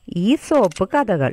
ഈ സോപ്പ് കഥകൾ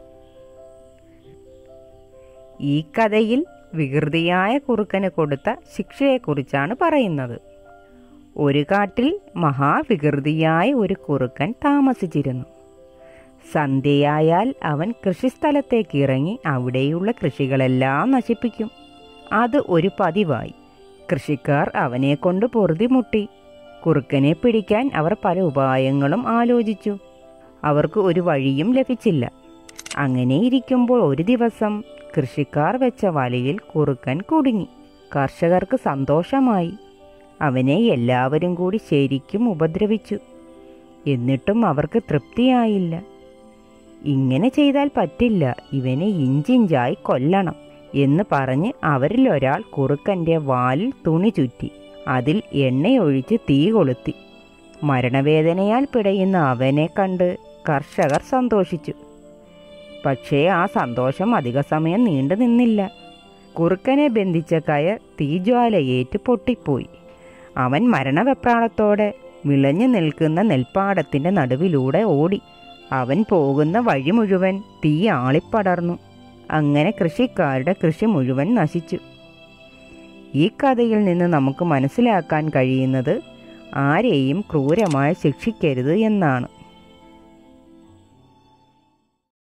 ഈ കഥയിൽ വികൃതിയായ കുറുക്കന് കൊടുത്ത ശിക്ഷയെക്കുറിച്ചാണ് പറയുന്നത് ഒരു കാട്ടിൽ മഹാവികൃതിയായ ഒരു കുറുക്കൻ താമസിച്ചിരുന്നു സന്ധ്യയായാൽ അവൻ കൃഷിസ്ഥലത്തേക്ക് ഇറങ്ങി അവിടെയുള്ള കൃഷികളെല്ലാം നശിപ്പിക്കും അത് ഒരു പതിവായി കൃഷിക്കാർ അവനെ കൊണ്ട് പൊറുതിമുട്ടി കുറുക്കനെ പിടിക്കാൻ അവർ പല ഉപായങ്ങളും ആലോചിച്ചു അവർക്ക് ഒരു വഴിയും ലഭിച്ചില്ല അങ്ങനെ ഇരിക്കുമ്പോൾ ഒരു ദിവസം കൃഷിക്കാർ വെച്ച വലയിൽ കുറുക്കൻ കുടുങ്ങി കർഷകർക്ക് സന്തോഷമായി അവനെ എല്ലാവരും കൂടി ശരിക്കും ഉപദ്രവിച്ചു എന്നിട്ടും അവർക്ക് തൃപ്തിയായില്ല ഇങ്ങനെ ചെയ്താൽ പറ്റില്ല ഇവനെ ഇഞ്ചിഞ്ചായി കൊല്ലണം എന്ന് പറഞ്ഞ് അവരിൽ ഒരാൾ കുറുക്കൻ്റെ വാലിൽ തുണി ചുറ്റി അതിൽ എണ്ണയൊഴിച്ച് തീ കൊളുത്തി മരണവേദനയാൽ പിടയുന്ന അവനെ കണ്ട് കർഷകർ സന്തോഷിച്ചു പക്ഷേ ആ സന്തോഷം അധിക സമയം നീണ്ടു നിന്നില്ല കുറുക്കനെ ബന്ധിച്ച കയർ തീജ്വാലയേറ്റ് പൊട്ടിപ്പോയി അവൻ മരണവെപ്രാളത്തോടെ വിളഞ്ഞു നിൽക്കുന്ന നെൽപ്പാടത്തിൻ്റെ നടുവിലൂടെ ഓടി അവൻ പോകുന്ന വഴി മുഴുവൻ തീ ആളിപ്പടർന്നു അങ്ങനെ കൃഷിക്കാരുടെ കൃഷി മുഴുവൻ നശിച്ചു ഈ കഥയിൽ നിന്ന് നമുക്ക് മനസ്സിലാക്കാൻ കഴിയുന്നത് ആരെയും ക്രൂരമായി ശിക്ഷിക്കരുത് എന്നാണ്